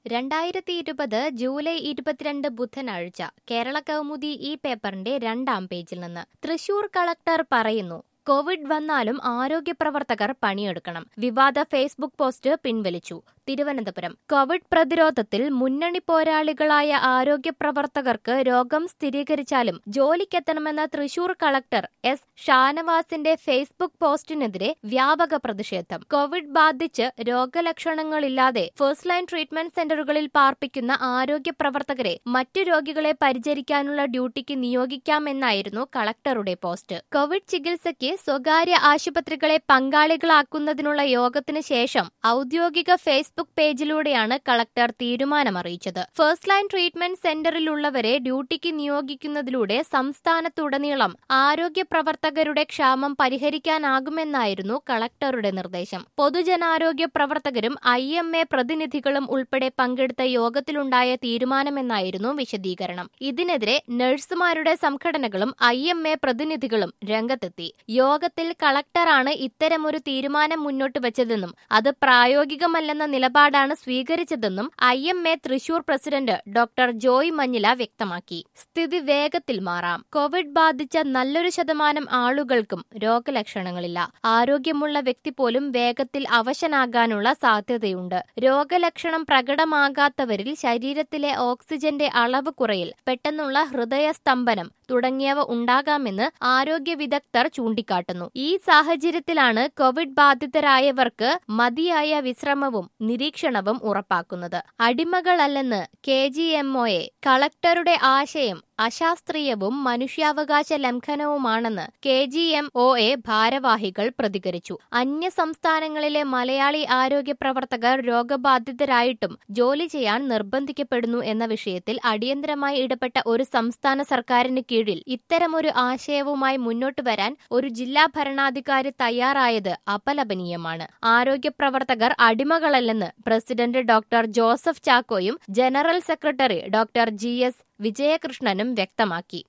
രണ്ടായിരത്തി ഇരുപത് ജൂലൈ ഇരുപത്തിരണ്ട് ബുധനാഴ്ച കേരള കൗമുദി ഈ പേപ്പറിന്റെ രണ്ടാം പേജിൽ നിന്ന് തൃശൂർ കളക്ടർ പറയുന്നു കോവിഡ് വന്നാലും ആരോഗ്യ പ്രവർത്തകർ പണിയെടുക്കണം വിവാദ ഫേസ്ബുക്ക് പോസ്റ്റ് പിൻവലിച്ചു തിരുവനന്തപുരം കോവിഡ് പ്രതിരോധത്തിൽ മുന്നണി പോരാളികളായ ആരോഗ്യ പ്രവർത്തകർക്ക് രോഗം സ്ഥിരീകരിച്ചാലും ജോലിക്കെത്തണമെന്ന തൃശൂർ കളക്ടർ എസ് ഷാനവാസിന്റെ ഫേസ്ബുക്ക് പോസ്റ്റിനെതിരെ വ്യാപക പ്രതിഷേധം കോവിഡ് ബാധിച്ച് രോഗലക്ഷണങ്ങളില്ലാതെ ഫസ്റ്റ് ലൈൻ ട്രീറ്റ്മെന്റ് സെന്ററുകളിൽ പാർപ്പിക്കുന്ന ആരോഗ്യ പ്രവർത്തകരെ മറ്റു രോഗികളെ പരിചരിക്കാനുള്ള ഡ്യൂട്ടിക്ക് നിയോഗിക്കാമെന്നായിരുന്നു കളക്ടറുടെ പോസ്റ്റ് കോവിഡ് ചികിത്സയ്ക്ക് സ്വകാര്യ ആശുപത്രികളെ പങ്കാളികളാക്കുന്നതിനുള്ള യോഗത്തിന് ശേഷം ഔദ്യോഗിക ഫേസ്ബുക്ക് പേജിലൂടെയാണ് കളക്ടർ തീരുമാനമറിയിച്ചത് ഫസ്റ്റ് ലൈൻ ട്രീറ്റ്മെന്റ് സെന്ററിലുള്ളവരെ ഡ്യൂട്ടിക്ക് നിയോഗിക്കുന്നതിലൂടെ സംസ്ഥാനത്തുടനീളം ആരോഗ്യ പ്രവർത്തകരുടെ ക്ഷാമം പരിഹരിക്കാനാകുമെന്നായിരുന്നു കളക്ടറുടെ നിർദ്ദേശം പൊതുജനാരോഗ്യ പ്രവർത്തകരും ഐ എം എ പ്രതിനിധികളും ഉൾപ്പെടെ പങ്കെടുത്ത യോഗത്തിലുണ്ടായ തീരുമാനമെന്നായിരുന്നു വിശദീകരണം ഇതിനെതിരെ നഴ്സുമാരുടെ സംഘടനകളും ഐ എം എ പ്രതിനിധികളും രംഗത്തെത്തി യോഗത്തിൽ കളക്ടറാണ് ഇത്തരമൊരു തീരുമാനം മുന്നോട്ട് വെച്ചതെന്നും അത് പ്രായോഗികമല്ലെന്ന നിലപാടാണ് സ്വീകരിച്ചതെന്നും I M A Thrissur president doctor Joy Manjila വ്യക്തമാക്കി സ്ഥിതി വേഗത്തിൽ മാറാം കോവിഡ് ബാധിച്ച നല്ലൊരു ശതമാനം ആളുകൾക്കും രോഗലക്ഷണങ്ങളില്ല ആരോഗ്യമുള്ള വ്യക്തി പോലും വേഗത്തിൽ അവശനാകാനുള്ള സാധ്യതയുണ്ട് രോഗലക്ഷണം പ്രകടമാകാത്തവരിൽ ശരീരത്തിലെ ഓക്സിജന്റെ അളവ് കുറയിൽ പെട്ടെന്നുള്ള ഹൃദയസ്തംഭനം തുടങ്ങിയവ ഉണ്ടാകാമെന്ന് ആരോഗ്യ വിദഗ്ധർ ചൂണ്ടിക്കാട്ടുന്നു ഈ സാഹചര്യത്തിലാണ് കോവിഡ് ബാധിതരായവർക്ക് മതിയായ വിശ്രമവും നിരീക്ഷണവും ഉറപ്പാക്കുന്നത് അടിമകളല്ലെന്ന് കെ ജി എംഒയെ കളക്ടറുടെ ആശയം അശാസ്ത്രീയവും മനുഷ്യാവകാശ ലംഘനവുമാണെന്ന് K G M O A ഭാരവാഹികൾ പ്രതികരിച്ചു അന്യ സംസ്ഥാനങ്ങളിലെ മലയാളി ആരോഗ്യ പ്രവർത്തകർ രോഗബാധിതരായിട്ടും ജോലി ചെയ്യാൻ നിർബന്ധിക്കപ്പെടുന്നു എന്ന വിഷയത്തിൽ അടിയന്തരമായി ഇടപെട്ട ഒരു സംസ്ഥാന സർക്കാരിന് കീഴിൽ ഇത്തരമൊരു ആശയവുമായി മുന്നോട്ട് വരാൻ ഒരു ജില്ലാ ഭരണാധികാരി തയ്യാറായത് അപലപനീയമാണ് ആരോഗ്യ പ്രവർത്തകർ അടിമകളല്ലെന്ന് പ്രസിഡന്റ് ഡോക്ടർ ജോസഫ് ചാക്കോയും general secretary doctor G S വിജയകൃഷ്ണനും വ്യക്തമാക്കി